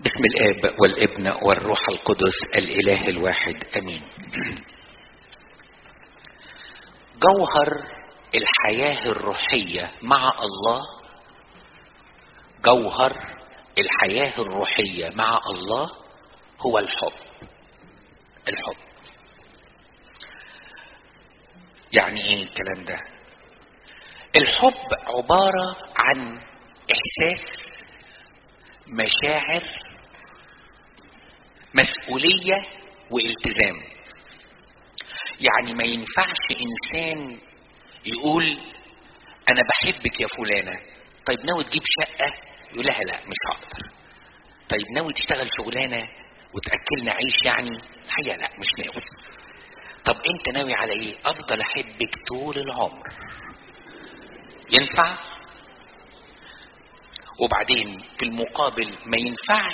باسم الاب والابن والروح القدس الاله الواحد امين جوهر الحياه الروحيه مع الله جوهر الحياه الروحيه مع الله هو الحب الحب يعني ايه الكلام ده الحب عباره عن احساس مشاعر مسؤوليه والتزام يعني ما ينفعش انسان يقول انا بحبك يا فلانه طيب ناوي تجيب شقه يقول لها لا مش هقدر طيب ناوي تشتغل شغلانه وتاكلنا عيش يعني الحقيقه لا مش ناوي طب انت ناوي على ايه افضل احبك طول العمر ينفع وبعدين في المقابل ما ينفعش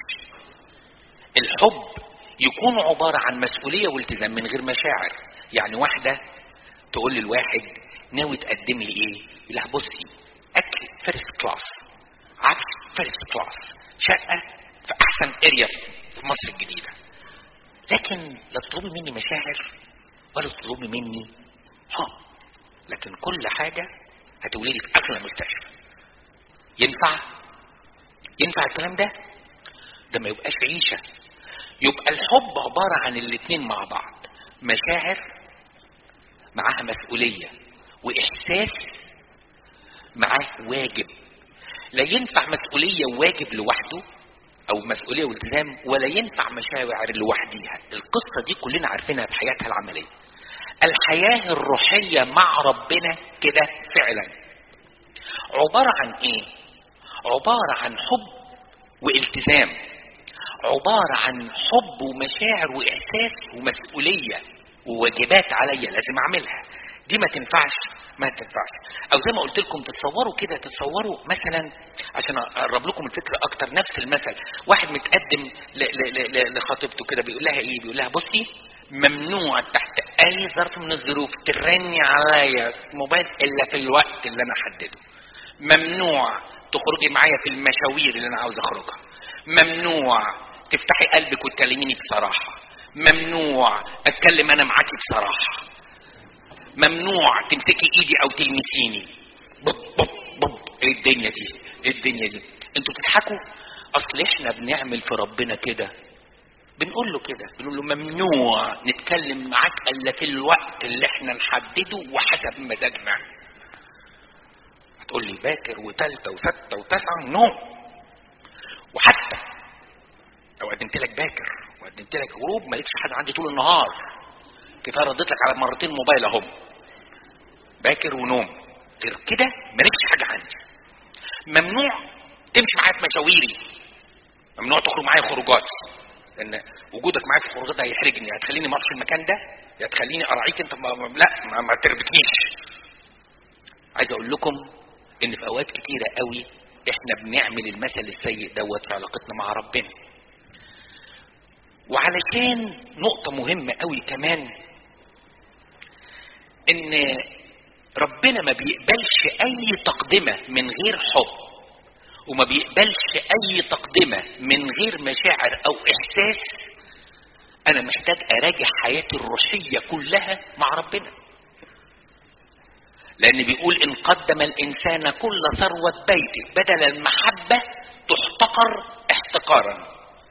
الحب يكون عبارة عن مسؤولية والتزام من غير مشاعر يعني واحدة تقول للواحد ناوي تقدم لي ايه يقول لها بصي اكل فيرست كلاس عفش فيرست كلاس شقة في احسن اريا في مصر الجديدة لكن لا تطلبي مني مشاعر ولا تطلبي مني حب لكن كل حاجة هتقولي لي في اغلى مستشفى ينفع ينفع الكلام ده ده ما يبقاش عيشه يبقى الحب عباره عن الاتنين مع بعض مشاعر معاها مسؤوليه واحساس معاه واجب لا ينفع مسؤوليه وواجب لوحده او مسؤوليه والتزام ولا ينفع مشاعر لوحديها القصه دي كلنا عارفينها في حياتها العمليه الحياه الروحيه مع ربنا كده فعلا عباره عن ايه عبارة عن حب والتزام عبارة عن حب ومشاعر وإحساس ومسؤولية وواجبات عليا لازم أعملها دي ما تنفعش ما تنفعش أو زي ما قلت لكم تتصوروا كده تتصوروا مثلا عشان أقرب لكم الفكرة أكتر نفس المثل واحد متقدم لخطيبته كده بيقول لها إيه بيقول لها بصي ممنوع تحت أي ظرف من الظروف ترني عليا موبايل إلا في الوقت اللي أنا حدده ممنوع تخرجي معايا في المشاوير اللي انا عاوز اخرجها ممنوع تفتحي قلبك وتكلميني بصراحة ممنوع اتكلم انا معاكي بصراحة ممنوع تمسكي ايدي او تلمسيني بب بب بب ايه الدنيا دي ايه الدنيا دي انتوا بتضحكوا اصل احنا بنعمل في ربنا كده بنقول له كده بنقول له ممنوع نتكلم معاك الا في الوقت اللي احنا نحدده وحسب مزاجنا تقول لي باكر وتالتة وستة وتسعة نو وحتى لو قدمت لك باكر وقدمت لك غروب مالكش حد عندي طول النهار كفايه رديت لك على مرتين موبايل اهم باكر ونوم غير كده مالكش حاجه عندي ممنوع تمشي معايا في مشاويري ممنوع تخرج معايا خروجات لان وجودك معايا في الخروجات ده هيحرجني هتخليني ما اروحش المكان ده يا تخليني اراعيك انت ما لا ما, ما تربكنيش عايز اقول لكم ان في اوقات كتيره قوي احنا بنعمل المثل السيء دوت في علاقتنا مع ربنا وعلشان نقطة مهمة قوي كمان ان ربنا ما بيقبلش اي تقدمة من غير حب وما بيقبلش اي تقدمة من غير مشاعر او احساس انا محتاج اراجع حياتي الروحية كلها مع ربنا لأن بيقول إن قدم الإنسان كل ثروة بيته بدل المحبة تحتقر احتقارا.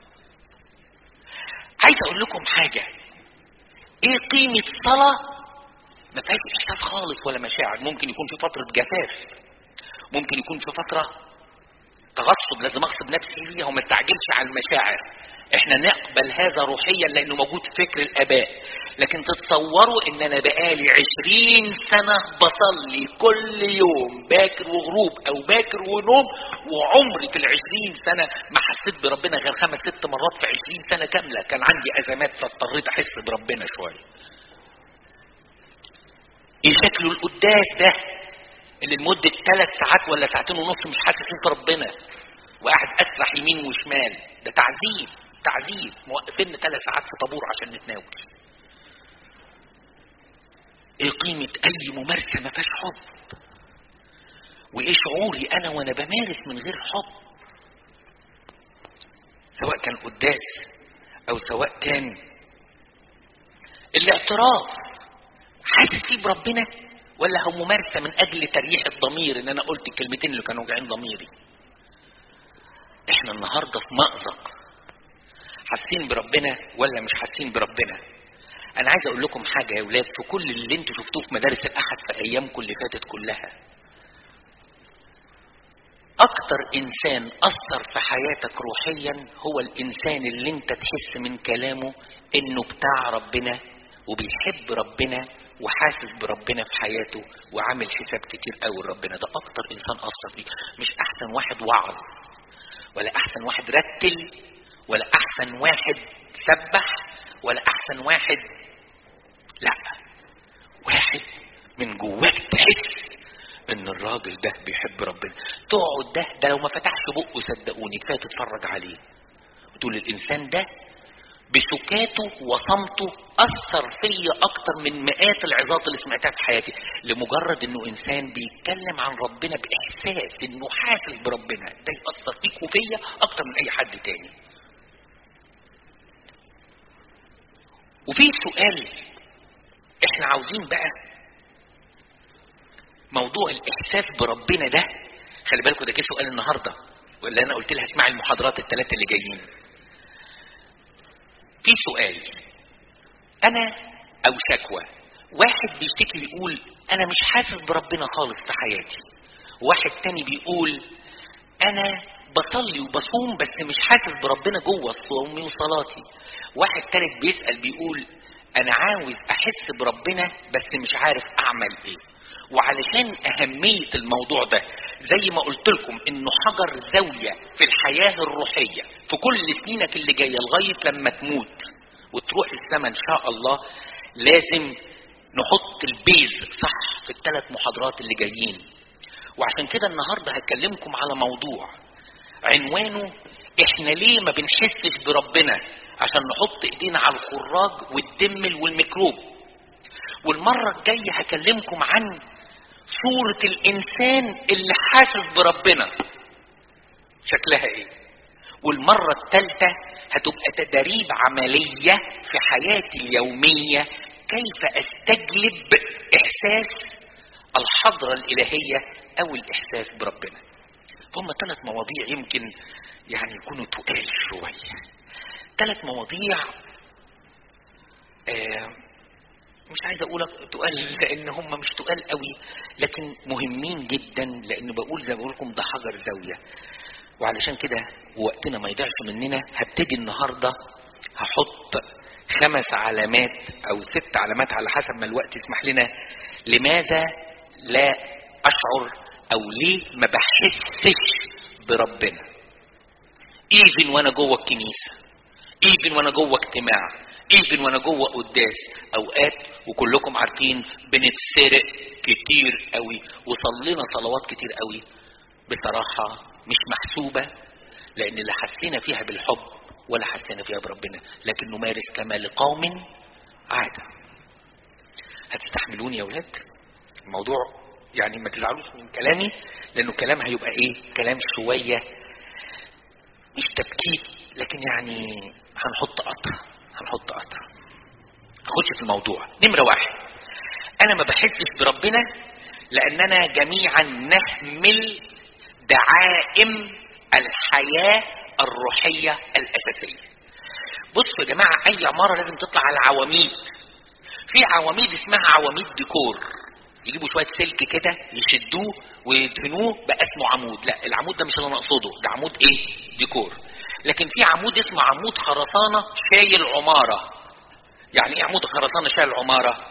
عايز أقول لكم حاجة. إيه قيمة صلاة؟ ما فيهاش إحساس خالص ولا مشاعر، ممكن يكون في فترة جفاف. ممكن يكون في فترة تغصب لازم اغصب نفسي فيها وما استعجلش على المشاعر احنا نقبل هذا روحيا لانه موجود في فكر الاباء لكن تتصوروا ان انا بقالي عشرين سنة بصلي كل يوم باكر وغروب او باكر ونوم وعمري في العشرين سنة ما حسيت بربنا غير خمس ست مرات في عشرين سنة كاملة كان عندي ازمات فاضطريت احس بربنا شوية ايه شكله القداس ده اللي لمدة ثلاث ساعات ولا ساعتين ونص مش حاسس انت ربنا وقاعد اسرح يمين وشمال ده تعذيب تعذيب موقفين ثلاث ساعات في طابور عشان نتناول ايه قيمة اي ممارسة ما فيهاش حب وايه شعوري انا وانا بمارس من غير حب سواء كان قداس او سواء كان الاعتراف حاسس فيه بربنا ولا هو ممارسة من اجل تريح الضمير ان انا قلت الكلمتين اللي كانوا واجعين ضميري احنا النهاردة في مأزق حاسين بربنا ولا مش حاسين بربنا انا عايز اقول لكم حاجة يا ولاد في كل اللي انتوا شفتوه في مدارس الاحد في ايامكم اللي فاتت كلها اكتر انسان اثر في حياتك روحيا هو الانسان اللي انت تحس من كلامه انه بتاع ربنا وبيحب ربنا وحاسس بربنا في حياته وعامل حساب كتير قوي لربنا ده اكتر انسان اثر فيك مش احسن واحد وعظ ولا احسن واحد رتل ولا احسن واحد سبح ولا احسن واحد لا واحد من جواك تحس ان الراجل ده بيحب ربنا تقعد ده ده لو ما فتحش بقه صدقوني كفايه تتفرج عليه وتقول الانسان ده بسكاته وصمته اثر فيا اكتر من مئات العظات اللي سمعتها في حياتي لمجرد انه انسان بيتكلم عن ربنا باحساس انه حاسس بربنا ده ياثر فيك وفيا اكتر من اي حد تاني وفي سؤال احنا عاوزين بقى موضوع الاحساس بربنا ده خلي بالكم ده كده سؤال النهارده ولا انا قلت لها اسمعي المحاضرات الثلاثه اللي جايين في سؤال انا او شكوى واحد بيشتكي بيقول انا مش حاسس بربنا خالص في حياتي واحد تاني بيقول انا بصلي وبصوم بس مش حاسس بربنا جوه صومي وصلاتي واحد تالت بيسأل بيقول انا عاوز احس بربنا بس مش عارف اعمل ايه وعلشان أهمية الموضوع ده زي ما قلت لكم إنه حجر زاوية في الحياة الروحية في كل سنينك اللي جاية لغاية لما تموت وتروح السماء إن شاء الله لازم نحط البيز صح في الثلاث محاضرات اللي جايين وعشان كده النهاردة هكلمكم على موضوع عنوانه احنا ليه ما بنحسش بربنا عشان نحط ايدينا على الخراج والدمل والميكروب والمرة الجاية هكلمكم عن صورة الإنسان اللي حاسس بربنا شكلها إيه والمرة الثالثة هتبقى تدريب عملية في حياتي اليومية كيف أستجلب إحساس الحضرة الإلهية أو الإحساس بربنا هم ثلاث مواضيع يمكن يعني يكونوا تقال شوية ثلاث مواضيع آه مش عايز اقول تقال لان هم مش تقال قوي لكن مهمين جدا لان بقول زي ما بقول لكم ده حجر زاويه وعلشان كده وقتنا ما يضيعش مننا هبتدي النهارده هحط خمس علامات او ست علامات على حسب ما الوقت يسمح لنا لماذا لا اشعر او ليه ما بحسش بربنا ايفن وانا جوه الكنيسه ايفن وانا جوه اجتماع ايفن وانا جوه قداس اوقات وكلكم عارفين بنتسرق كتير قوي وصلينا صلوات كتير قوي بصراحة مش محسوبة لان اللي حسينا فيها بالحب ولا حسينا فيها بربنا لكن نمارس كما لقوم عادة هتستحملوني يا ولاد الموضوع يعني ما تزعلوش من كلامي لانه كلام هيبقى ايه كلام شوية مش تبكيت لكن يعني هنحط قطع هنحط قطع اخدش في الموضوع نمرة واحد انا ما بحسش بربنا لاننا جميعا نهمل دعائم الحياة الروحية الاساسية بصوا يا جماعة اي عمارة لازم تطلع على عواميد في عواميد اسمها عواميد ديكور يجيبوا شوية سلك كده يشدوه ويدهنوه بقى اسمه عمود لا العمود ده مش اللي انا اقصده ده عمود ايه ديكور لكن في عمود اسمه عمود خرسانة شايل عمارة يعني ايه عمود خرسانة شايل عمارة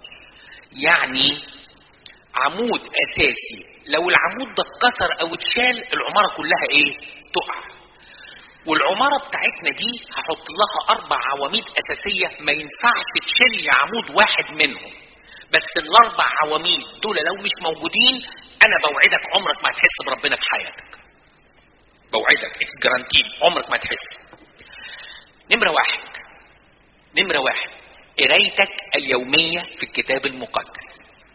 يعني عمود اساسي لو العمود ده اتكسر او اتشال العمارة كلها ايه تقع والعمارة بتاعتنا دي هحط لها اربع عواميد اساسية ما ينفعش تشيل لي عمود واحد منهم بس الاربع عواميد دول لو مش موجودين انا بوعدك عمرك ما هتحس بربنا في حياتك بوعدك اتس جرانتيد عمرك ما تحس نمرة واحد نمرة واحد قرايتك اليومية في الكتاب المقدس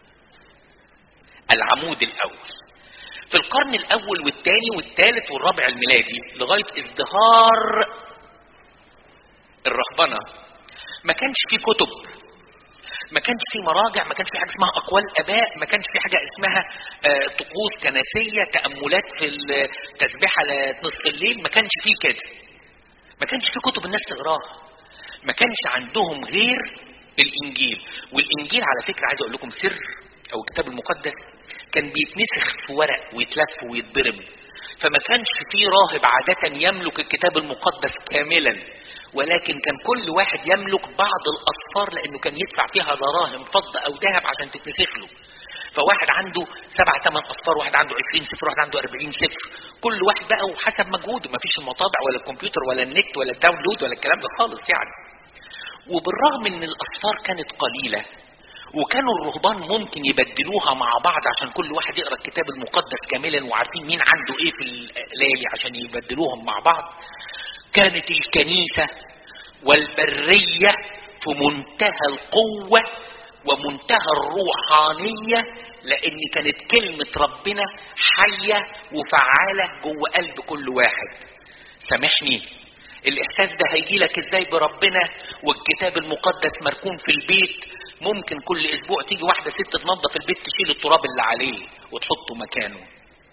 العمود الأول في القرن الأول والثاني والثالث والرابع الميلادي لغاية ازدهار الرهبنه ما كانش في كتب ما كانش في مراجع ما كانش في حاجه اسمها اقوال اباء ما كانش في حاجه اسمها آه، طقوس كنسيه تاملات في التسبيحه نصف الليل ما كانش في كده ما كانش في كتب الناس تقراها ما كانش عندهم غير الانجيل والانجيل على فكره عايز اقول لكم سر او الكتاب المقدس كان بيتنسخ في ورق ويتلف ويتضرب فما كانش في راهب عادة يملك الكتاب المقدس كاملا ولكن كان كل واحد يملك بعض الأصفار لأنه كان يدفع فيها دراهم فضة أو ذهب عشان تتنسخ له فواحد عنده سبع ثمان أصفار واحد عنده 20 صفر واحد عنده 40 صفر كل واحد بقى وحسب مجهوده ما فيش المطابع ولا الكمبيوتر ولا النت ولا الداونلود ولا الكلام ده خالص يعني وبالرغم ان الأصفار كانت قليلة وكانوا الرهبان ممكن يبدلوها مع بعض عشان كل واحد يقرا الكتاب المقدس كاملا وعارفين مين عنده ايه في الليالي عشان يبدلوهم مع بعض كانت الكنيسه والبريه في منتهى القوه ومنتهى الروحانيه لان كانت كلمه ربنا حيه وفعاله جوه قلب كل واحد سامحني الاحساس ده هيجي لك ازاي بربنا والكتاب المقدس مركون في البيت ممكن كل اسبوع تيجي واحده ست تنظف البيت تشيل التراب اللي عليه وتحطه مكانه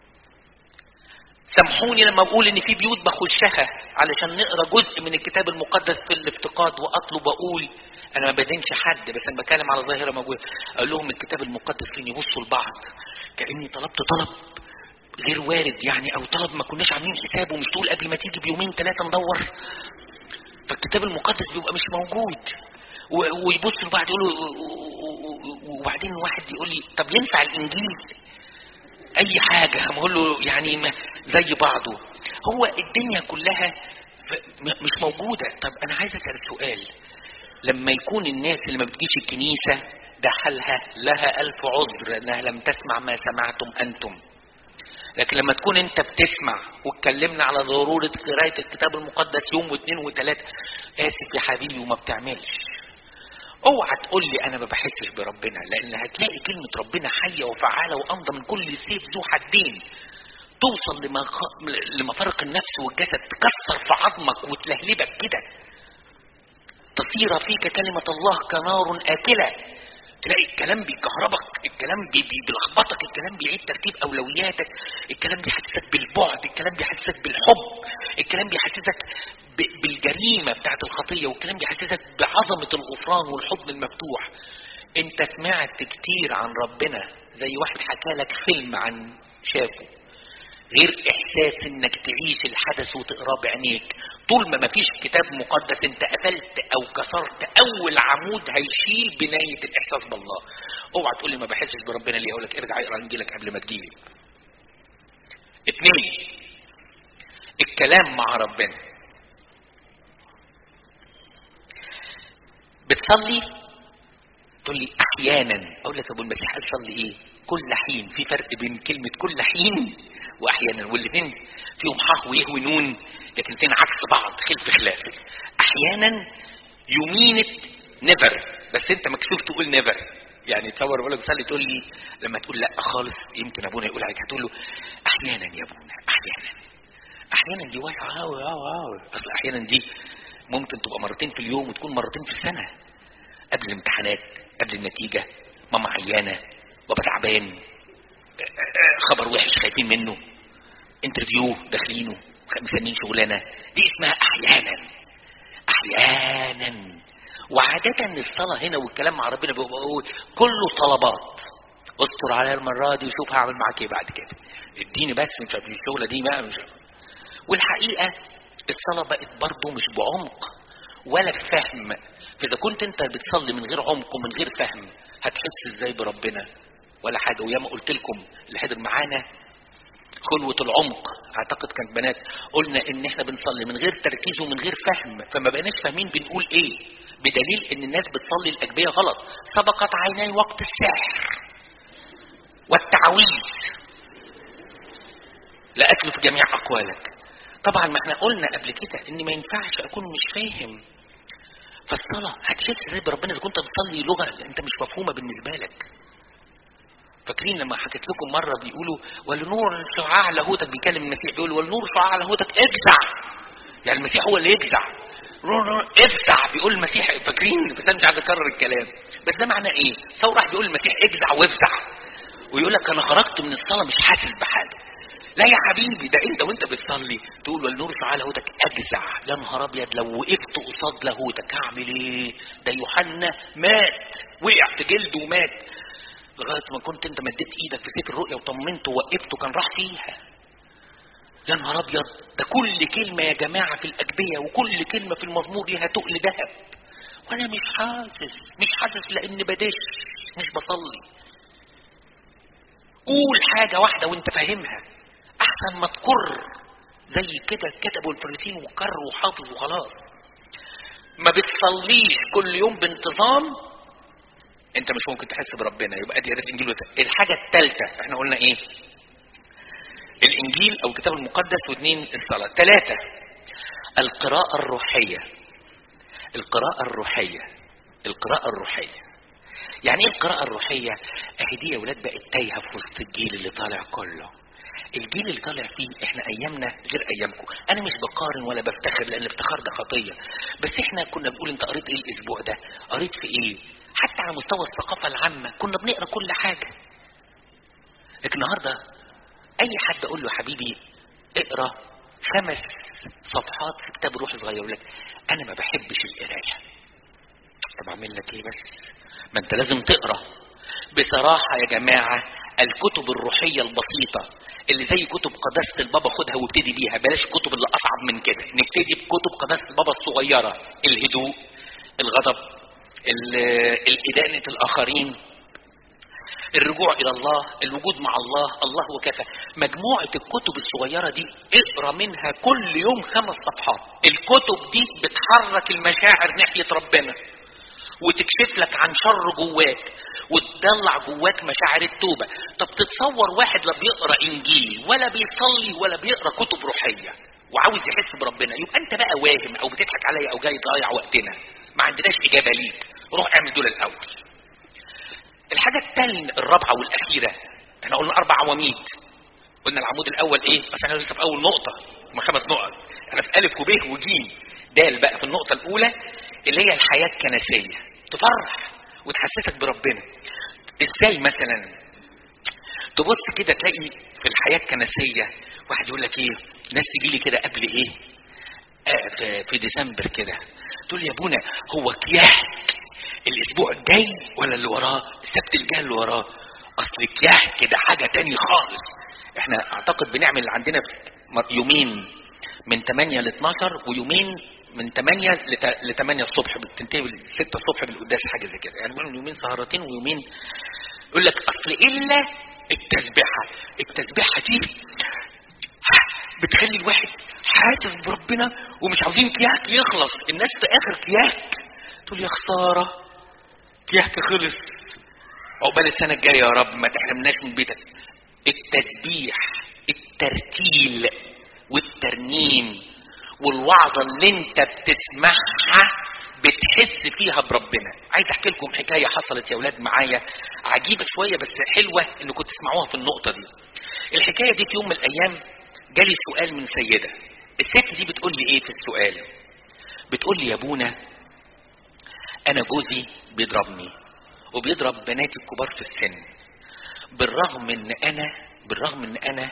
سامحوني لما بقول ان في بيوت بخشها علشان نقرا جزء من الكتاب المقدس في الافتقاد واطلب اقول انا ما بدينش حد بس انا بتكلم على ظاهره موجوده اقول لهم الكتاب المقدس فين يبصوا لبعض كاني طلبت طلب غير وارد يعني او طلب ما كناش عاملين حسابه مش تقول قبل ما تيجي بيومين ثلاثه ندور فالكتاب المقدس بيبقى مش موجود ويبص لبعض يقولوا وبعدين واحد يقول لي طب ينفع الانجيل اي حاجه هقول له يعني ما زي بعضه هو الدنيا كلها مش موجوده طب انا عايز اسال سؤال لما يكون الناس اللي ما بتجيش الكنيسه ده حالها لها الف عذر انها لم تسمع ما سمعتم انتم لكن لما تكون انت بتسمع واتكلمنا على ضروره قرايه الكتاب المقدس يوم واثنين وثلاثه اسف يا حبيبي وما بتعملش اوعى تقول لي انا ما بحسش بربنا لان هتلاقي كلمه ربنا حيه وفعاله وامضى من كل سيف ذو حدين توصل لمفارق النفس والجسد تكسر في عظمك وتلهلبك كده تصير فيك كلمة الله كنار آكلة تلاقي الكلام بيكهربك الكلام بي بيلخبطك الكلام بيعيد ترتيب اولوياتك الكلام بيحسسك بالبعد الكلام بيحسسك بالحب الكلام بيحسسك بالجريمه بتاعت الخطيه والكلام بيحسسك بعظمه الغفران والحضن المفتوح انت سمعت كتير عن ربنا زي واحد حكى لك فيلم عن شافه غير احساس انك تعيش الحدث وتقراه بعينيك طول ما مفيش كتاب مقدس انت قفلت او كسرت اول عمود هيشيل بنايه الاحساس بالله اوعى تقول لي ما بحسش بربنا ليه اقول لك ارجع اقرا انجيلك قبل ما تجيلي اتنين الكلام مع ربنا بتصلي تقول لي احيانا اقول لك ابو المسيح قال صلي ايه كل حين في فرق بين كلمه كل حين واحيانا والاثنين فيهم ح ويه ونون لكن الاثنين عكس بعض خلف خلاف احيانا يمينت نيفر بس انت مكسوف تقول نيفر يعني تصور بقول لك صلي تقول لي لما تقول لا خالص يمكن ابونا يقول عليك هتقول له احيانا يا ابونا احيانا احيانا دي واسعه قوي قوي قوي اصل احيانا دي ممكن تبقى مرتين في اليوم وتكون مرتين في السنه قبل الامتحانات قبل النتيجه ماما عيانه بابا تعبان خبر وحش خايفين منه انترفيو داخلينه مستنيين شغلانه دي اسمها احيانا احيانا وعادة الصلاة هنا والكلام مع ربنا بيبقى كله طلبات استر عليا المرة دي وشوف هعمل معاك ايه بعد كده اديني بس مش عارف الشغلة دي بقى مش والحقيقة الصلاة بقت برضه مش بعمق ولا بفهم فإذا كنت أنت بتصلي من غير عمق ومن غير فهم هتحس إزاي بربنا ولا حاجة وياما قلت لكم اللي حضر معانا خلوة العمق اعتقد كانت بنات قلنا ان احنا بنصلي من غير تركيز ومن غير فهم فما بقناش فاهمين بنقول ايه بدليل ان الناس بتصلي الاجبيه غلط سبقت عيناي وقت السحر والتعويذ لا اتلف جميع اقوالك طبعا ما احنا قلنا قبل كده ان ما ينفعش اكون مش فاهم فالصلاه هتحس ازاي بربنا اذا كنت بتصلي لغه انت مش مفهومه بالنسبه لك فاكرين لما حكيت لكم مرة بيقولوا والنور شعاع لاهوتك بيكلم المسيح بيقول والنور شعاع لاهوتك اجزع يعني المسيح هو اللي يجزع افزع بيقول المسيح فاكرين بس انا مش عايز اكرر الكلام بس ده معناه ايه؟ سواء راح بيقول المسيح اجزع وافزع ويقول لك انا خرجت من الصلاه مش حاسس بحاجه لا يا حبيبي ده انت وانت بتصلي تقول والنور على لاهوتك اجزع يا نهار ابيض لو وقفت قصاد لاهوتك هعمل ايه؟ ده يوحنا مات وقع في جلده ومات لغايه ما كنت انت مديت ايدك في سيف الرؤيا وطمنته ووقفته كان راح فيها يا نهار ابيض ده كل كلمه يا جماعه في الاجبيه وكل كلمه في المزمور ليها تقل ذهب وانا مش حاسس مش حاسس لان بدش مش بصلي قول حاجه واحده وانت فاهمها احسن ما تكر زي كده كتبوا الفريسين وكر وحافظ وخلاص ما بتصليش كل يوم بانتظام انت مش ممكن تحس بربنا يبقى دي قراءه الانجيل وت... الحاجه الثالثه احنا قلنا ايه الانجيل او الكتاب المقدس واثنين الصلاه ثلاثه القراءه الروحيه القراءه الروحيه القراءه الروحيه يعني ايه القراءه الروحيه اهي دي يا ولاد بقت تايهه في وسط الجيل اللي طالع كله الجيل اللي طالع فيه احنا ايامنا غير ايامكم انا مش بقارن ولا بفتخر لان الافتخار ده خطيه بس احنا كنا بنقول انت قريت ايه الاسبوع ده قريت في ايه حتى على مستوى الثقافه العامه كنا بنقرا كل حاجه لكن النهارده اي حد اقول له حبيبي اقرا خمس صفحات في كتاب روح صغير يقول لك انا ما بحبش القرايه طب اعمل لك ايه بس ما انت لازم تقرا بصراحه يا جماعه الكتب الروحيه البسيطه اللي زي كتب قداسه البابا خدها وابتدي بيها بلاش الكتب اللي اصعب من كده نبتدي بكتب قداسه البابا الصغيره الهدوء الغضب الإدانة الآخرين الرجوع إلى الله الوجود مع الله الله وكفى مجموعة الكتب الصغيرة دي اقرا منها كل يوم خمس صفحات الكتب دي بتحرك المشاعر ناحية ربنا وتكشف لك عن شر جواك وتطلع جواك مشاعر التوبة طب تتصور واحد لا بيقرا إنجيل ولا بيصلي ولا بيقرا كتب روحية وعاوز يحس بربنا يبقى انت بقى واهم او بتضحك عليا او جاي تضيع وقتنا ما عندناش اجابه ليك روح اعمل دول الاول الحاجه الثانيه الرابعه والاخيره احنا قلنا اربع عواميد قلنا العمود الاول ايه بس احنا لسه في اول نقطه هم خمس نقط انا في الف وب وجيم دال بقى في النقطه الاولى اللي هي الحياه الكنسيه تفرح وتحسسك بربنا ازاي مثلا تبص كده تلاقي في الحياه الكنسيه واحد يقول لك ايه ناس تجي لي كده قبل ايه آه في, في ديسمبر كده تقول يا ابونا هو كياك الاسبوع الجاي ولا اللي وراه السبت الجاي اللي وراه اصل كياك كده حاجه تاني خالص احنا اعتقد بنعمل عندنا يومين من 8 ل 12 ويومين من 8 ل 8 الصبح بتنتهي 6 الصبح بالقداس حاجه زي كده يعني يومين سهرتين ويومين يقول لك اصل الا التسبيحه التسبيحه دي بتخلي الواحد حاسس بربنا ومش عاوزين كياك يخلص الناس في اخر كياك تقول يا خساره كياك خلص عقبال السنه الجايه يا رب ما تحرمناش من بيتك التسبيح الترتيل والترنيم والوعظه اللي انت بتسمعها بتحس فيها بربنا عايز احكي لكم حكايه حصلت يا اولاد معايا عجيبه شويه بس حلوه انكم تسمعوها في النقطه دي الحكايه دي في يوم من الايام جالي سؤال من سيده الست دي بتقول لي ايه في السؤال بتقول لي يا ابونا انا جوزي بيضربني وبيضرب بناتي الكبار في السن بالرغم ان انا بالرغم ان انا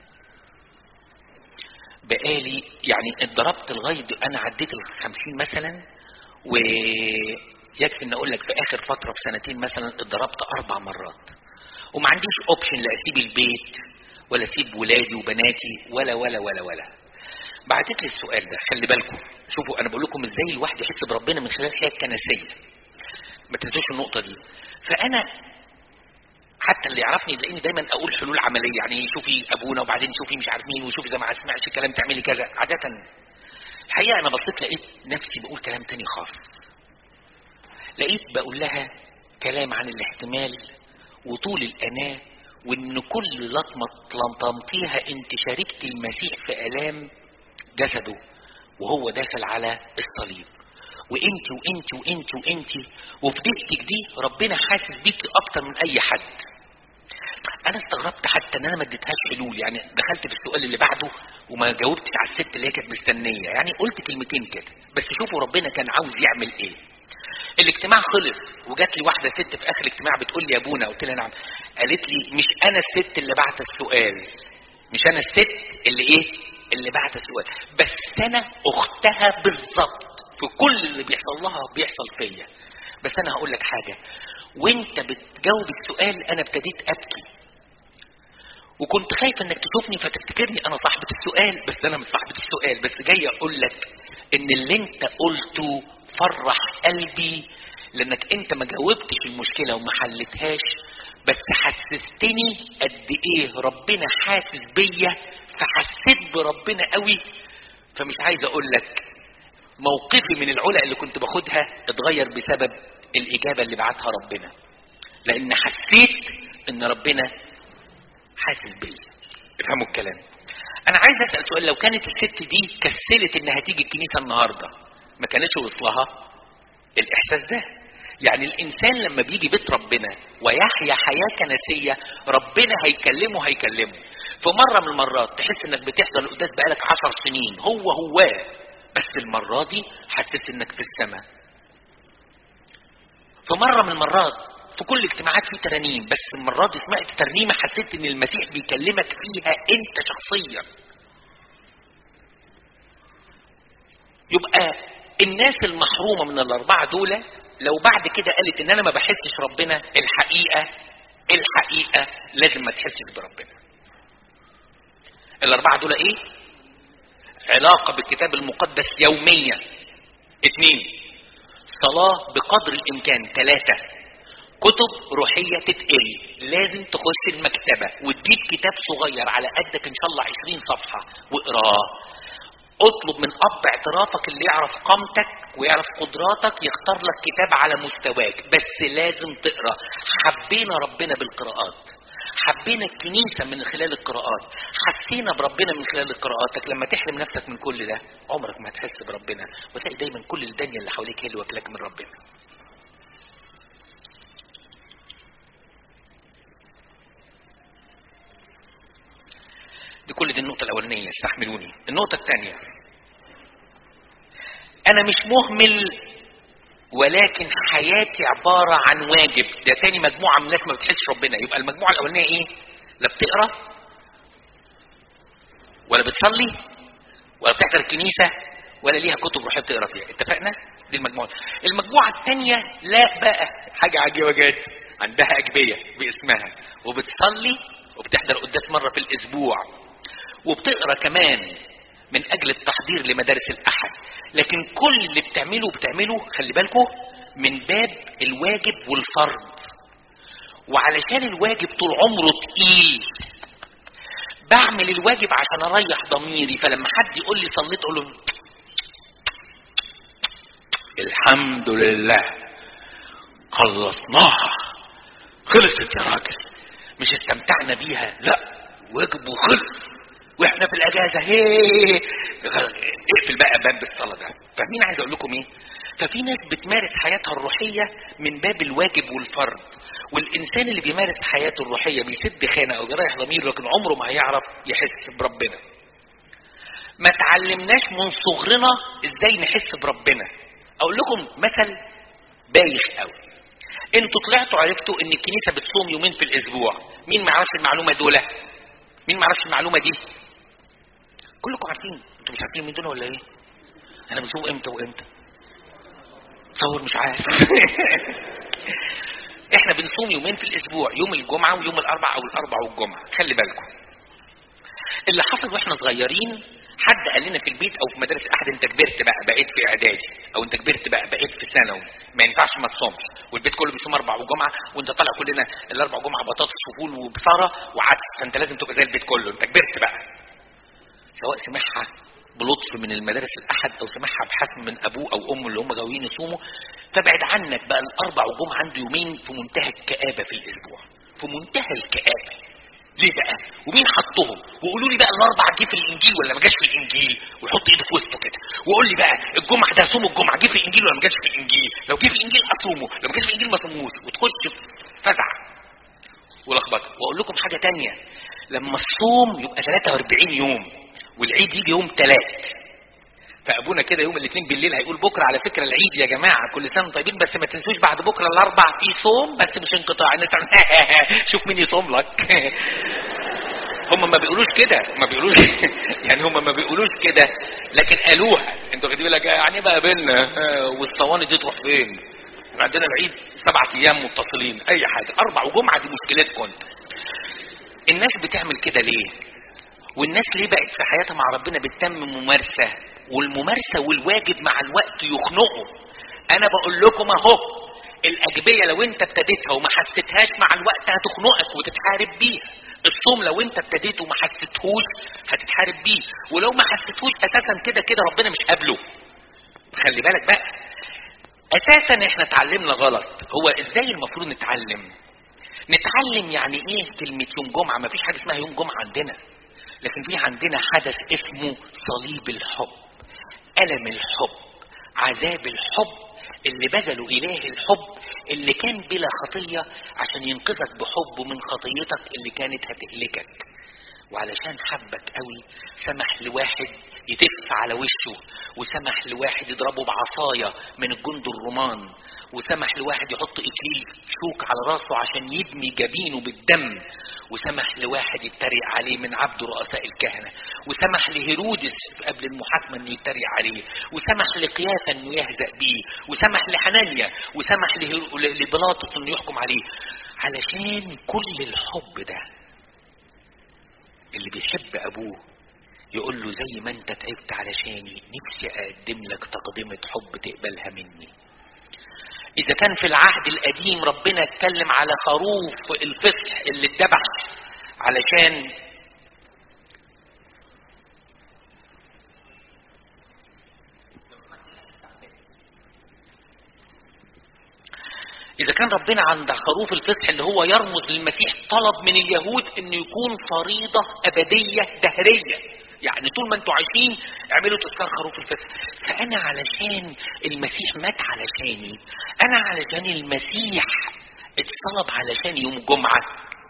بقالي يعني اتضربت لغايه انا عديت ال 50 مثلا ويكفي ان اقول لك في اخر فتره في سنتين مثلا اتضربت اربع مرات وما عنديش اوبشن لا اسيب البيت ولا اسيب ولادي وبناتي ولا ولا ولا ولا بعتت لي السؤال ده خلي بالكم شوفوا انا بقول لكم ازاي الواحد يحس بربنا من خلال الحياه الكنسيه ما تنسوش النقطه دي فانا حتى اللي يعرفني تلاقيني دايما اقول حلول عمليه يعني شوفي ابونا وبعدين شوفي مش عارف مين وشوفي ده ما سمعش كلام تعملي كذا عاده الحقيقه انا بصيت لقيت نفسي بقول كلام تاني خالص لقيت بقول لها كلام عن الاحتمال وطول الاناه وان كل لطمه لطمتيها انت شاركت المسيح في الام جسده وهو داخل على الصليب وانت وانت وانت وانت وفي دقيقتك دي ربنا حاسس بيكي اكتر من اي حد انا استغربت حتى ان انا ما اديتهاش حلول يعني دخلت في السؤال اللي بعده وما جاوبتش على الست اللي هي كانت مستنيه يعني قلت كلمتين كده بس شوفوا ربنا كان عاوز يعمل ايه الاجتماع خلص وجات لي واحده ست في اخر الاجتماع بتقول لي يا ابونا قلت لها نعم قالت لي مش انا الست اللي بعت السؤال مش انا الست اللي ايه اللي بعت السؤال بس انا اختها بالظبط في كل اللي بيحصل لها بيحصل فيا بس انا هقول لك حاجه وانت بتجاوب السؤال انا ابتديت ابكي وكنت خايف انك تشوفني فتفتكرني انا صاحبة السؤال بس انا مش صاحبة السؤال بس جاي اقول لك ان اللي انت قلته فرح قلبي لانك انت ما جاوبتش المشكلة وما حلتهاش بس حسستني قد ايه ربنا حاسس بيا فحسيت بربنا قوي فمش عايز اقول لك موقفي من العلا اللي كنت باخدها اتغير بسبب الاجابة اللي بعتها ربنا لان حسيت ان ربنا حاسس بيا افهموا الكلام انا عايز اسال سؤال لو كانت الست دي كسلت انها تيجي الكنيسه النهارده ما كانتش وصلها الاحساس ده يعني الانسان لما بيجي بيت ربنا ويحيا حياه كنسيه ربنا هيكلمه هيكلمه في مره من المرات تحس انك بتحضر القداس بقالك عشر سنين هو هو بس المره دي حسيت انك في السماء في مره من المرات في كل اجتماعات في ترانيم بس المرة دي سمعت ترنيمة حسيت ان المسيح بيكلمك فيها انت شخصيا يبقى الناس المحرومة من الاربعة دول لو بعد كده قالت ان انا ما بحسش ربنا الحقيقة الحقيقة لازم ما تحسش بربنا الاربعة دول ايه علاقة بالكتاب المقدس يوميا اتنين صلاة بقدر الامكان ثلاثة كتب روحية تتقري لازم تخش المكتبة وتجيب كتاب صغير على قدك ان شاء الله 20 صفحة واقراه اطلب من اب اعترافك اللي يعرف قامتك ويعرف قدراتك يختار لك كتاب على مستواك بس لازم تقرا حبينا ربنا بالقراءات حبينا الكنيسة من خلال القراءات حسينا بربنا من خلال قراءاتك لما تحرم نفسك من كل ده عمرك ما هتحس بربنا وتلاقي دايما كل الدنيا اللي حواليك هي اللي واكلاك من ربنا دي كل دي النقطة الأولانية استحملوني النقطة الثانية أنا مش مهمل ولكن حياتي عبارة عن واجب ده تاني مجموعة من الناس ما بتحسش ربنا يبقى المجموعة الأولانية إيه؟ لا بتقرا ولا بتصلي ولا بتحضر الكنيسة ولا ليها كتب روحية بتقرا فيها اتفقنا؟ دي المجموعة المجموعة الثانية لا بقى حاجة عجيبة جدا عندها أجبية باسمها وبتصلي وبتحضر قداس مرة في الأسبوع وبتقرا كمان من اجل التحضير لمدارس الاحد لكن كل اللي بتعمله بتعمله خلي بالكم من باب الواجب والفرض وعلشان الواجب طول عمره تقيل بعمل الواجب عشان اريح ضميري فلما حد يقول لي صليت اقول له الحمد لله خلصناها خلصت يا راجل مش استمتعنا بيها لا واجب وخلص واحنا في الاجازه هي اقفل بقى باب الصلاه ده فاهمين عايز اقول لكم ايه ففي ناس بتمارس حياتها الروحيه من باب الواجب والفرض والانسان اللي بيمارس حياته الروحيه بيسد خانه او بيريح ضميره لكن عمره ما هيعرف يحس بربنا ما تعلمناش من صغرنا ازاي نحس بربنا اقول لكم مثل بايخ قوي انتوا طلعتوا عرفتوا ان الكنيسه بتصوم يومين في الاسبوع مين ما يعرفش المعلومه دول مين ما يعرفش المعلومه دي كلكم عارفين انتوا مش عارفين مين دول ولا ايه انا بصوم امتى وامتى تصور مش عارف احنا بنصوم يومين في الاسبوع يوم الجمعه ويوم الاربع او الاربع والجمعه خلي بالكم اللي حصل واحنا صغيرين حد قال لنا في البيت او في مدارس الاحد انت كبرت بقى بقيت في اعدادي او انت كبرت بقى بقيت في ثانوي ما ينفعش ما تصومش والبيت كله بيصوم اربع وجمعه وانت طالع كلنا الاربع جمعه بطاطس وفول وبصاره وعدس فانت لازم تبقى زي البيت كله انت كبرت بقى سواء سمعها بلطف من المدارس الاحد او سمعها بحسم من ابوه او امه اللي هم غاويين يصوموا فابعد عنك بقى الاربع وجمعه عنده يومين في منتهى الكآبه في الاسبوع في منتهى الكآبه ليه بقى؟ ومين حطهم؟ وقولوا لي بقى الاربع جه في الانجيل ولا ما جاش في الانجيل؟ ويحط ايده في وسطه كده، وقول لي بقى الجمعه ده صوم الجمعه جه في الانجيل ولا ما جاش في الانجيل؟ لو جه في الانجيل اصومه، لو ما جاش في الانجيل ما صوموش، وتخش في فزع ولخبطه، واقول لكم حاجه تانية لما الصوم يبقى 43 يوم والعيد يجي يوم ثلاث فابونا كده يوم الاثنين بالليل هيقول بكره على فكره العيد يا جماعه كل سنه وانتم طيبين بس ما تنسوش بعد بكره الاربع في صوم بس مش انقطاع الناس تعمل شوف مين يصوم لك هم ما بيقولوش كده ما بيقولوش يعني هم ما بيقولوش كده لكن قالوها انتوا واخدين بالك يعني بقى بينا والصواني دي تروح فين؟ احنا عندنا العيد سبعة ايام متصلين اي حاجه اربع وجمعه دي مشكلتكم انت الناس بتعمل كده ليه؟ والناس ليه بقت في حياتها مع ربنا بتتم ممارسه والممارسه والواجب مع الوقت يخنقوا انا بقول لكم اهو الاجبيه لو انت ابتديتها وما حسيتهاش مع الوقت هتخنقك وتتحارب بيها الصوم لو انت ابتديته وما حسيتهوش هتتحارب بيه ولو ما حسيتهوش اساسا كده كده ربنا مش قابله خلي بالك بقى اساسا احنا اتعلمنا غلط هو ازاي المفروض نتعلم نتعلم يعني ايه كلمة يوم جمعة ما فيش حاجة اسمها يوم جمعة عندنا لكن في عندنا حدث اسمه صليب الحب ألم الحب عذاب الحب اللي بذله إله الحب اللي كان بلا خطية عشان ينقذك بحبه من خطيتك اللي كانت هتهلكك وعلشان حبك قوي سمح لواحد يتف على وشه وسمح لواحد يضربه بعصاية من الجند الرومان وسمح لواحد يحط اكليل شوك على راسه عشان يدمي جبينه بالدم وسمح لواحد يتريق عليه من عبد رؤساء الكهنة وسمح لهيرودس قبل المحاكمة انه يتريق عليه وسمح لقيافة انه يهزأ بيه وسمح لحنانيا وسمح لبلاطس انه يحكم عليه علشان كل الحب ده اللي بيحب ابوه يقول له زي ما انت تعبت علشاني نفسي اقدم لك تقدمة حب تقبلها مني اذا كان في العهد القديم ربنا اتكلم على خروف الفصح اللي اتذبح علشان إذا كان ربنا عند خروف الفصح اللي هو يرمز للمسيح طلب من اليهود إنه يكون فريضة أبدية دهرية يعني طول ما انتوا عايشين اعملوا تذكار خروف الفصح فأنا علشان المسيح مات علشاني أنا علشان المسيح اتصلب علشان يوم الجمعة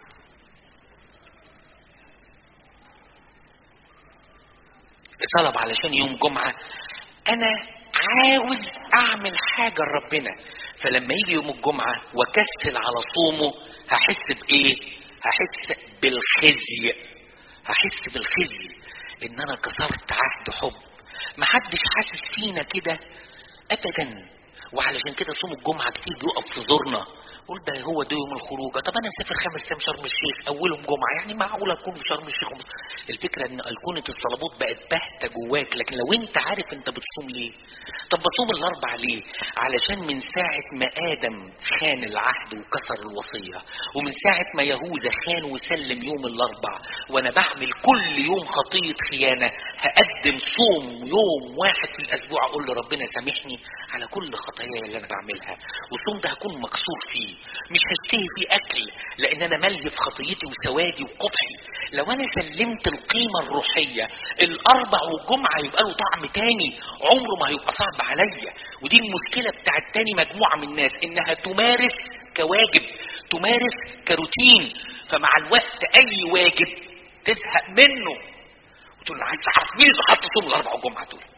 اتصلب علشان يوم جمعة أنا عاوز أعمل حاجة لربنا فلما يجي يوم الجمعة وكسل على صومه هحس بإيه؟ هحس بالخزي هحس بالخزي إن أنا كسرت عهد حب محدش حاسس فينا كده أبدا وعلشان كده صوم الجمعة كتير بيقف في زورنا قول ده هو ده يوم الخروجه طب انا مسافر خمس ايام شرم الشيخ اولهم جمعه يعني معقول اكون في شرم الشيخ الفكره ان ايقونه الصليبوت بقت باهته جواك لكن لو انت عارف انت بتصوم ليه طب بصوم الاربع ليه علشان من ساعه ما ادم خان العهد وكسر الوصيه ومن ساعه ما يهوذا خان وسلم يوم الاربع وانا بعمل كل يوم خطيه خيانه هقدم صوم يوم واحد في الاسبوع اقول لربنا سامحني على كل خطاياي اللي انا بعملها والصوم ده هكون مكسور فيه مش هشتهي فيه اكل لان انا ملهي في خطيتي وسوادي وقبحي لو انا سلمت القيمة الروحية الاربع والجمعة يبقى له طعم تاني عمره ما هيبقى صعب عليا ودي المشكلة بتاعت تاني مجموعة من الناس انها تمارس كواجب تمارس كروتين فمع الوقت اي واجب تزهق منه وتقول عايز اعرف مين اللي حط صوم الاربع والجمعة دول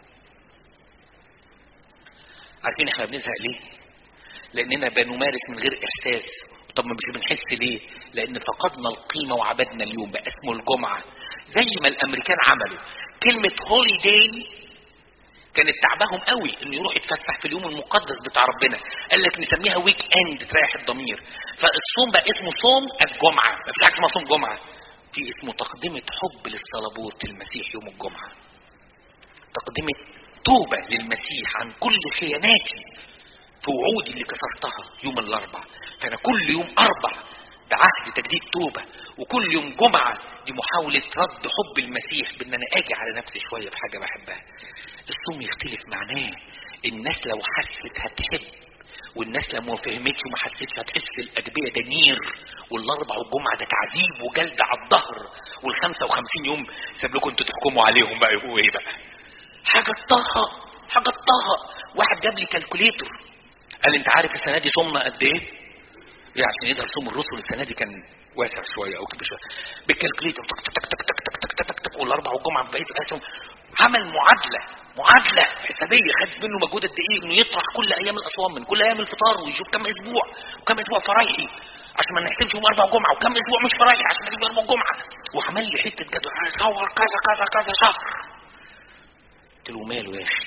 عارفين احنا بنزهق ليه لاننا بنمارس من غير احساس طب ما مش بنحس ليه لان فقدنا القيمه وعبدنا اليوم بقى اسمه الجمعه زي ما الامريكان عملوا كلمه هوليداي كانت تعبهم قوي انه يروح يتفسح في اليوم المقدس بتاع ربنا قال لك نسميها ويك اند تريح الضمير فالصوم بقى اسمه صوم الجمعه ما فيش حاجه اسمها صوم جمعه في اسمه تقدمه حب للصليبوت المسيح يوم الجمعه تقدمه توبه للمسيح عن كل خياناتي في وعودي اللي كسرتها يوم الاربع فانا كل يوم اربع ده عهد تجديد توبة وكل يوم جمعة دي محاولة رد حب المسيح بان انا اجي على نفسي شوية في حاجة بحبها الصوم يختلف معناه الناس لو حست هتحب والناس لو ما فهمتش وما حستش هتحس الاجبيه ده نير والاربع والجمعه ده تعذيب وجلد على الظهر وال 55 يوم سيب لكم انتوا تحكموا عليهم بقى يبقوا ايه بقى حاجه طه حاجه طه واحد جاب لي كالكوليتر قال انت عارف السنه دي صمنا قد ايه؟ ايه عشان يقدر صوم الرسل السنه دي كان واسع شويه او كبير شويه بالكالكوليتر تك تك تك تك تك تك تك تك والاربع والجمعه في بقيه الاسهم عمل معادله معادله حسابيه خدت منه مجهود قد ايه انه يطرح كل ايام الاصوام من كل ايام الفطار ويشوف كم اسبوع وكم اسبوع فرايحي عشان ما نحسبش يوم اربع جمعه وكم اسبوع مش فرايحي عشان نجيب اربع جمعه وعمل لي حته جدول صور كذا كذا كذا شهر قلت له ماله يا اخي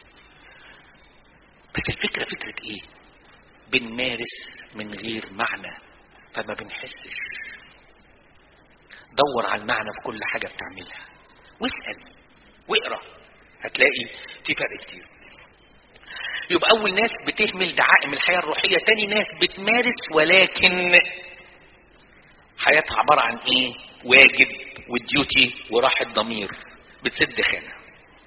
بس الفكره فكره ايه بنمارس من غير معنى فما بنحسش دور على المعنى في كل حاجه بتعملها واسال واقرا هتلاقي في فرق كتير يبقى اول ناس بتهمل دعائم الحياه الروحيه تاني ناس بتمارس ولكن حياتها عباره عن ايه واجب وديوتي وراحه ضمير بتسد خانه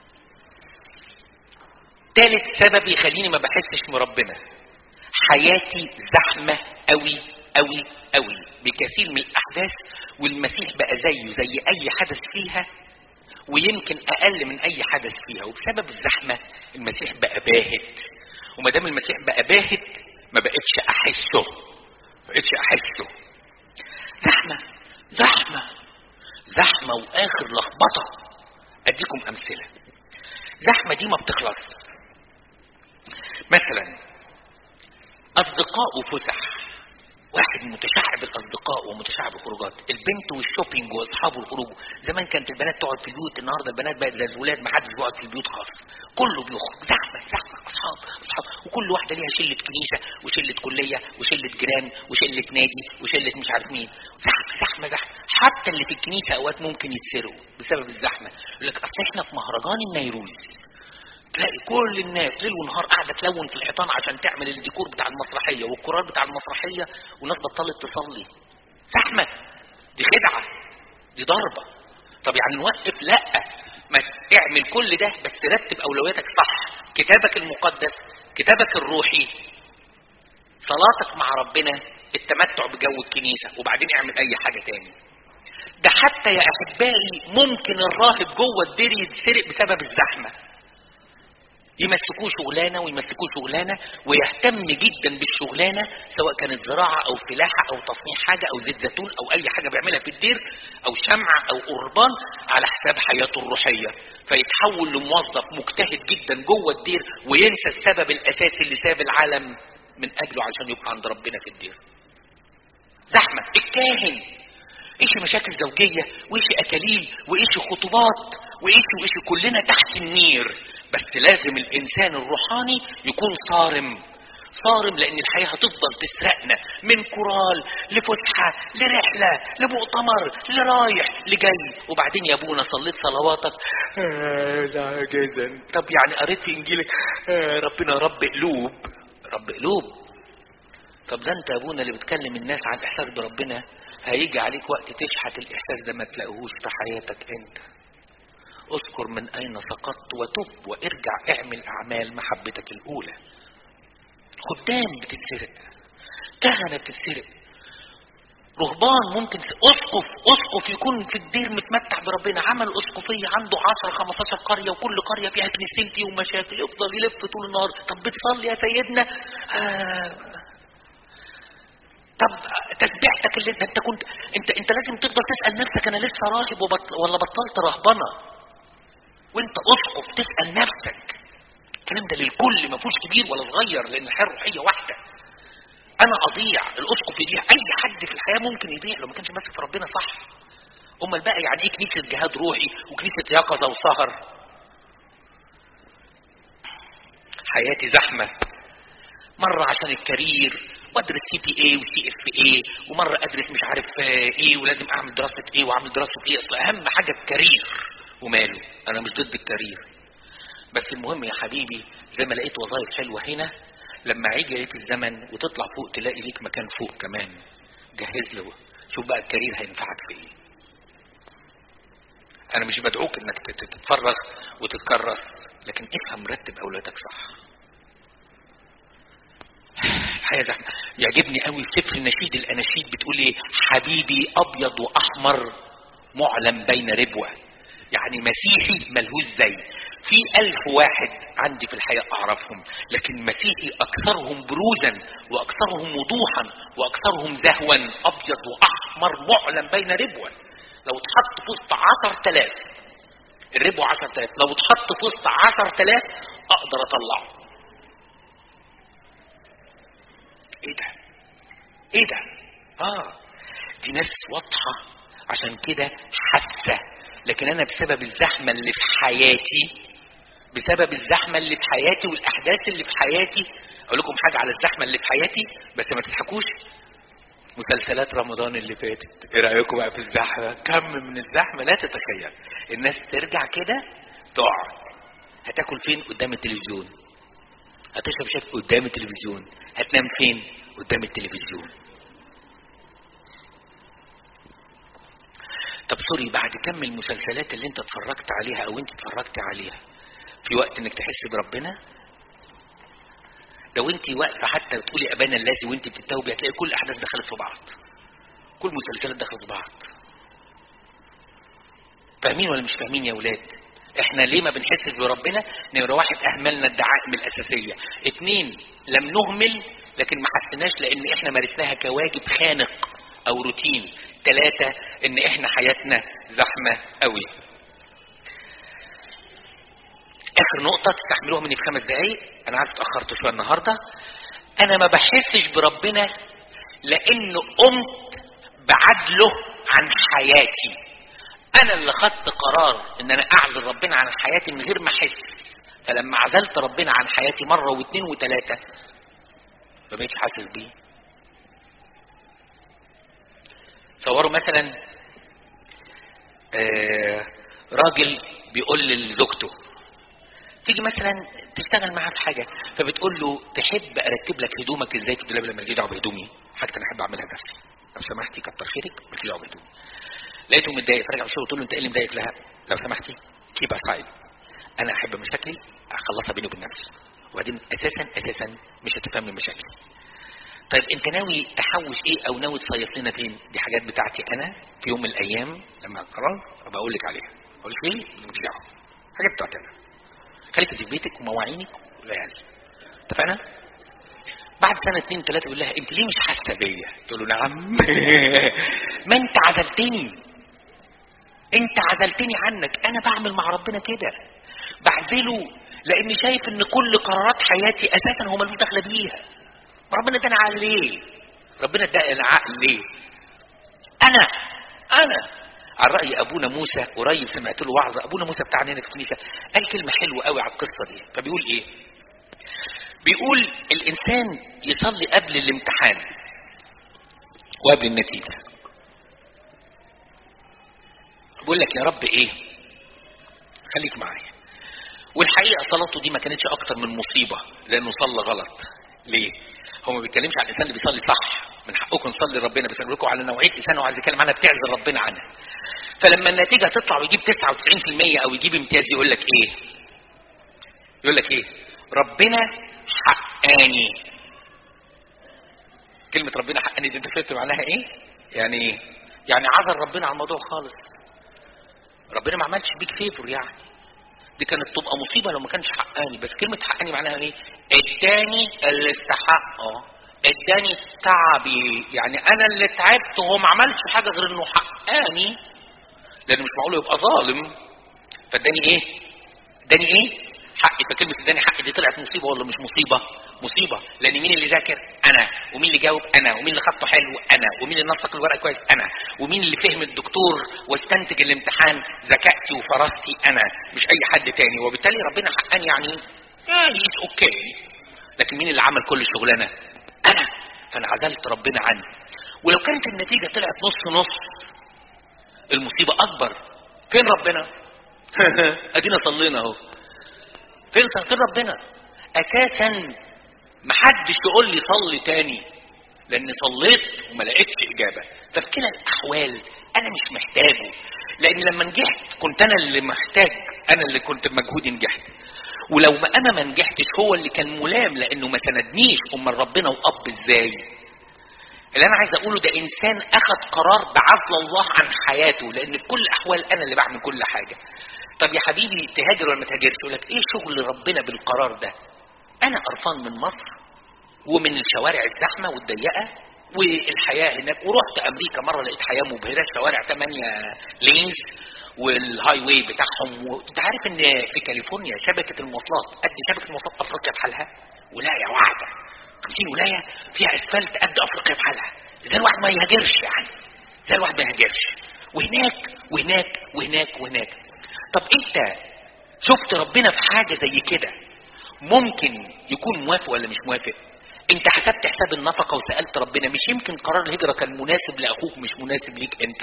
تالت سبب يخليني ما بحسش بربنا حياتي زحمه قوي قوي قوي بكثير من الاحداث والمسيح بقى زيه زي اي حدث فيها ويمكن اقل من اي حدث فيها وبسبب الزحمه المسيح بقى باهت وما دام المسيح بقى باهت ما بقتش احسه ما بقتش احسه زحمه زحمه زحمه واخر لخبطه اديكم امثله زحمه دي ما بتخلص مثلا اصدقاء وفسح واحد متشعب الاصدقاء ومتشعب الخروجات البنت والشوبينج واصحابه الخروج زمان كانت البنات تقعد في البيوت النهارده البنات بقت زي الولاد ما حدش بيقعد في البيوت خالص كله بيخرج زحمه زحمه اصحاب اصحاب وكل واحده ليها شله كنيسه وشله كليه وشله جيران وشله نادي وشله مش عارف مين زحمه زحمه زحمه حتى اللي في الكنيسه اوقات ممكن يتسرقوا بسبب الزحمه يقول لك اصل احنا في مهرجان النيروز تلاقي كل الناس ليل ونهار قاعده تلون في الحيطان عشان تعمل الديكور بتاع المسرحيه والكورال بتاع المسرحيه والناس بطلت تصلي زحمه دي خدعه دي ضربه طب يعني نوقف لا ما اعمل كل ده بس رتب اولوياتك صح كتابك المقدس كتابك الروحي صلاتك مع ربنا التمتع بجو الكنيسه وبعدين اعمل اي حاجه تاني ده حتى يا احبائي ممكن الراهب جوه الدير يتسرق بسبب الزحمه يمسكوه شغلانة ويمسكوه شغلانة ويهتم جدا بالشغلانة سواء كانت زراعة أو فلاحة أو تصنيع حاجة أو زيت زيتون أو أي حاجة بيعملها في الدير أو شمعة أو قربان على حساب حياته الروحية فيتحول لموظف مجتهد جدا جوه الدير وينسى السبب الأساسي اللي ساب العالم من أجله عشان يبقى عند ربنا في الدير زحمة الكاهن ايش مشاكل زوجية وايش اكاليل وايش خطوبات وايش وايش كلنا تحت النير بس لازم الانسان الروحاني يكون صارم صارم لان الحياه هتفضل تسرقنا من كورال لفسحه لرحله لمؤتمر لرايح لجاي وبعدين يا ابونا صليت صلواتك آه لا جدا طب يعني قريت في انجيلك آه ربنا رب قلوب رب قلوب طب ده انت يا ابونا اللي بتكلم الناس عن الاحساس بربنا هيجي عليك وقت تشحت الاحساس ده ما تلاقيهوش في حياتك انت اذكر من اين سقطت وتب وارجع اعمل اعمال محبتك الاولى خدام بتتسرق كهنة بتتسرق رهبان ممكن اسقف اسقف يكون في الدير متمتع بربنا عمل اسقفية عنده 10 15 قرية وكل قرية فيها كنيستين فيهم مشاكل يفضل يلف طول النهار طب بتصلي يا سيدنا آه طب تسبيحتك اللي انت كنت انت انت لازم تفضل تسال نفسك انا لسه راهب وبط... ولا بطلت رهبنه وانت اسقف تسال نفسك الكلام ده للكل ما فيهوش كبير ولا صغير لان الحياه الروحيه واحده انا اضيع الاسقف يضيع اي حد في الحياه ممكن يضيع لو ما كانش ماسك في ربنا صح امال بقى يعني ايه كنيسه جهاد روحي وكنيسه يقظه وسهر حياتي زحمه مره عشان الكارير وادرس سي بي اي وسي اف اي ومره ادرس مش عارف ايه ولازم اعمل دراسه ايه واعمل دراسه ايه اصل اهم حاجه الكارير وماله انا مش ضد الكارير بس المهم يا حبيبي زي ما لقيت وظائف حلوه هنا لما يجي عليك الزمن وتطلع فوق تلاقي ليك مكان فوق كمان جهز له شوف بقى الكارير هينفعك في ايه انا مش بدعوك انك تتفرغ وتتكرس لكن افهم رتب اولوياتك صح الحقيقه زحمه يعجبني قوي سفر نشيد الاناشيد بتقول ايه حبيبي ابيض واحمر معلم بين ربوه يعني مسيحي ملهوش زي في ألف واحد عندي في الحياة أعرفهم لكن مسيحي أكثرهم بروزا وأكثرهم وضوحا وأكثرهم زهوا أبيض وأحمر معلم بين ربوة لو اتحط في وسط 10000 الربو 10000 لو اتحط في وسط 10000 اقدر اطلعه ايه ده ايه ده اه دي ناس واضحه عشان كده حاسه لكن انا بسبب الزحمه اللي في حياتي بسبب الزحمه اللي في حياتي والاحداث اللي في حياتي اقول لكم حاجه على الزحمه اللي في حياتي بس ما تضحكوش مسلسلات رمضان اللي فاتت ايه رايكم بقى في الزحمه كم من الزحمه لا تتخيل الناس ترجع كده تقعد هتاكل فين قدام التلفزيون هتشرب شاي قدام التلفزيون هتنام فين قدام التلفزيون طب سوري بعد كم المسلسلات اللي انت اتفرجت عليها او انت اتفرجت عليها في وقت انك تحس بربنا لو انت واقفه حتى بتقولي ابانا الذي وانت بتتوبي هتلاقي كل الاحداث دخلت في بعض كل المسلسلات دخلت في بعض فاهمين ولا مش فاهمين يا ولاد احنا ليه ما بنحسش بربنا نمرة واحد اهملنا الدعائم الاساسيه اتنين لم نهمل لكن ما حسناش لان احنا مارسناها كواجب خانق او روتين ثلاثة ان احنا حياتنا زحمة قوي اخر نقطة تستحملوها مني في خمس دقايق انا عارف اتأخرت شوية النهاردة انا ما بحسش بربنا لانه قمت بعدله عن حياتي انا اللي خدت قرار ان انا اعزل ربنا عن حياتي من غير ما احس فلما عزلت ربنا عن حياتي مرة واثنين وثلاثة ما بقيتش حاسس بيه تصوروا مثلا آه راجل بيقول لزوجته تيجي مثلا تشتغل معاه في حاجه فبتقول له تحب ارتب لك هدومك ازاي في الدولاب لما دعوه بهدومي حاجه انا احب اعملها بنفسي لو سمحتي كتر خيرك مالكيش دعوه بهدومي لقيته متضايق فرجع من الشغل تقول له انت ايه اللي مضايقك لها لو سمحتي كيب اسايد انا احب مشاكلي اخلصها بيني وبين نفسي وبعدين اساسا اساسا مش هتفهم مشاكلي طيب انت ناوي تحوش ايه او ناوي تصيف لنا فين دي حاجات بتاعتي انا في يوم من الايام لما قررت ابقى اقول لك عليها ما اقولش ليه مش دعوه حاجات بتاعتي انا خليك في بيتك ومواعينك وليالي اتفقنا بعد سنه اتنين تلاته يقول لها انت ليه مش حاسه بيا تقول له نعم ما انت عزلتني انت عزلتني عنك انا بعمل مع ربنا كده بعزله لاني شايف ان كل قرارات حياتي اساسا هو ملوش دخل بيها ربنا ادانا عقل ليه ربنا ادانا عقل ليه انا انا على راي ابونا موسى قريب سمعت له وعظه ابونا موسى بتاعنا هنا في الكنيسه قال كلمه حلوه قوي على القصه دي فبيقول ايه بيقول الانسان يصلي قبل الامتحان وقبل النتيجه بيقول لك يا رب ايه خليك معايا والحقيقه صلاته دي ما كانتش اكتر من مصيبه لانه صلى غلط ليه هو ما بيتكلمش عن الانسان اللي بيصلي صح من حقكم نصلي لربنا بس لكم على نوعيه انسان هو عايز يتكلم عنها بتعزل ربنا عنها فلما النتيجه تطلع ويجيب 99% او يجيب امتياز يقول لك ايه يقول لك ايه ربنا حقاني كلمه ربنا حقاني دي انت فهمت معناها ايه يعني ايه يعني عذر ربنا على الموضوع خالص ربنا ما عملش بيك فيفور يعني دي كانت تبقى مصيبه لو ما كانش حقاني بس كلمه حقاني معناها ايه اداني اللي استحقه اداني تعبي يعني انا اللي تعبت وهو ما عملش حاجه غير انه حقاني لانه مش معقول يبقى ظالم فاداني ايه اداني ايه حقي فكلمه اداني حقي دي طلعت مصيبه ولا مش مصيبه مصيبه لان مين اللي ذاكر انا ومين اللي جاوب انا ومين اللي خطه حلو انا ومين اللي نسق الورقه كويس انا ومين اللي فهم الدكتور واستنتج الامتحان ذكائتي وفراستي انا مش اي حد تاني وبالتالي ربنا حقاني يعني يعني اوكي لكن مين اللي عمل كل الشغلانه انا فانا عزلت ربنا عني ولو كانت النتيجه طلعت نص نص المصيبه اكبر فين ربنا ادينا صلينا اهو فين فين ربنا اساسا ما حدش يقول لي صلي تاني لان صليت وما لقيتش اجابه ففي كلا الاحوال انا مش محتاجه لان لما نجحت كنت انا اللي محتاج انا اللي كنت بمجهودي نجحت ولو ما انا ما نجحتش هو اللي كان ملام لانه ما سندنيش امال ربنا واب ازاي اللي انا عايز اقوله ده انسان اخذ قرار بعزل الله عن حياته لان في كل الاحوال انا اللي بعمل كل حاجه طب يا حبيبي تهاجر ولا ما تهاجرش يقول لك ايه شغل ربنا بالقرار ده انا قرفان من مصر ومن الشوارع الزحمه والضيقه والحياه هناك ورحت امريكا مره لقيت حياه مبهره شوارع 8 لينز والهاي واي بتاعهم وانت عارف ان في كاليفورنيا شبكه المواصلات قد شبكه المواصلات افريقيا بحالها ولايه واحده 50 ولايه فيها اسفلت قد افريقيا بحالها زي الواحد ما يهاجرش يعني زي الواحد ما يهاجرش وهناك وهناك وهناك وهناك طب انت شفت ربنا في حاجه زي كده ممكن يكون موافق ولا مش موافق انت حسبت حساب النفقه وسالت ربنا مش يمكن قرار الهجره كان مناسب لاخوك مش مناسب ليك انت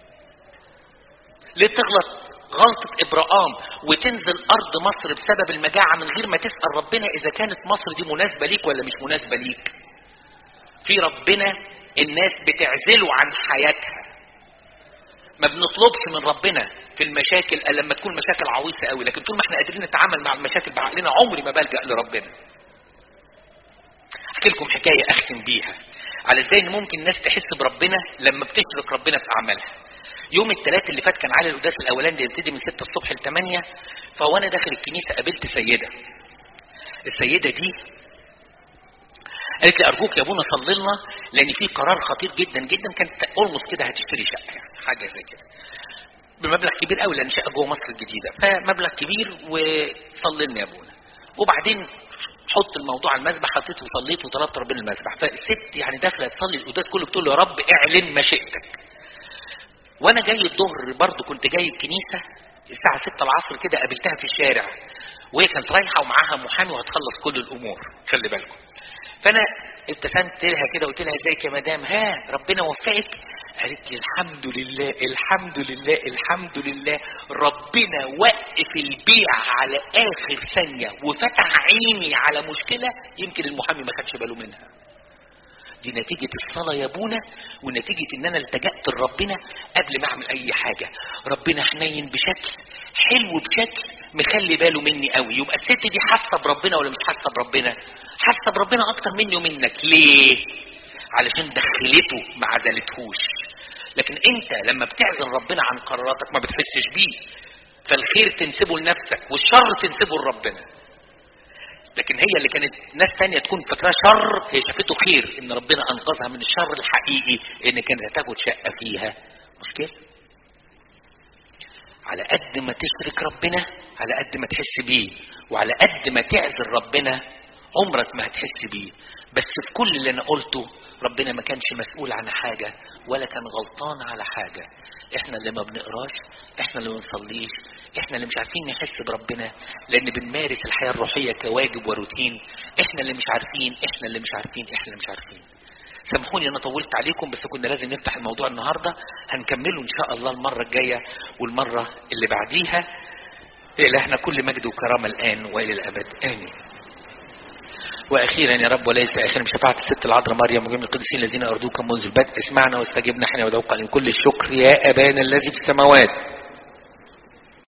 ليه تغلط غلطة إبراهام وتنزل أرض مصر بسبب المجاعة من غير ما تسأل ربنا إذا كانت مصر دي مناسبة ليك ولا مش مناسبة ليك في ربنا الناس بتعزله عن حياتها ما بنطلبش من ربنا في المشاكل إلا لما تكون مشاكل عويصة قوي لكن طول ما احنا قادرين نتعامل مع المشاكل بعقلنا عمري ما بلجأ لربنا احكي لكم حكاية اختم بيها على ازاي ان ممكن الناس تحس بربنا لما بتشرك ربنا في اعمالها يوم الثلاث اللي فات كان علي القداس الاولاني ده يبتدي من 6 الصبح ل 8 فوانا داخل الكنيسه قابلت سيده السيده دي قالت لي ارجوك يا ابونا صلي لنا لان في قرار خطير جدا جدا كانت اولموس كده هتشتري شقه يعني حاجه زي كده بمبلغ كبير قوي لان شقه جوه مصر الجديده فمبلغ كبير وصلي لنا يا ابونا وبعدين حط الموضوع على المسبح حطيت وصليت وطلبت ربنا المسبح فالست يعني داخله تصلي القداس كله بتقول له يا رب اعلن مشيئتك وانا جاي الظهر برضه كنت جاي الكنيسه الساعه 6 العصر كده قابلتها في الشارع وهي كانت رايحه ومعاها محامي وهتخلص كل الامور خلي بالكم فانا ابتسمت لها كده وقلت لها ازيك يا مدام ها ربنا وفقك قالت لي الحمد لله الحمد لله الحمد لله ربنا وقف البيع على اخر ثانيه وفتح عيني على مشكله يمكن المحامي ما خدش باله منها دي نتيجة الصلاة يا ابونا ونتيجة ان انا التجأت لربنا قبل ما اعمل اي حاجة ربنا حنين بشكل حلو بشكل مخلي باله مني قوي يبقى الست دي حاسة بربنا ولا مش حاسة بربنا حاسة بربنا اكتر مني ومنك ليه علشان دخلته ما عزلتهوش لكن انت لما بتعزل ربنا عن قراراتك ما بتحسش بيه فالخير تنسبه لنفسك والشر تنسبه لربنا لكن هي اللي كانت ناس تانية تكون فاكراه شر هي شافته خير ان ربنا انقذها من الشر الحقيقي ان كانت هتاخد شقه فيها مشكله على قد ما تشرك ربنا على قد ما تحس بيه وعلى قد ما تعزل ربنا عمرك ما هتحس بيه بس في كل اللي انا قلته ربنا ما كانش مسؤول عن حاجة ولا كان غلطان على حاجة احنا اللي ما بنقراش احنا اللي ما بنصليش احنا اللي مش عارفين نحس بربنا لان بنمارس الحياة الروحية كواجب وروتين احنا اللي مش عارفين احنا اللي مش عارفين احنا اللي مش عارفين سامحوني انا طولت عليكم بس كنا لازم نفتح الموضوع النهارده هنكمله ان شاء الله المره الجايه والمره اللي بعديها لإلهنا كل مجد وكرامه الان والى الابد امين واخيرا يا رب وليس اخيرا بشفاعه الست العذراء مريم وجميع القديسين الذين ارضوك منذ البدء اسمعنا واستجبنا احنا ودوقا من كل الشكر يا ابانا الذي في السماوات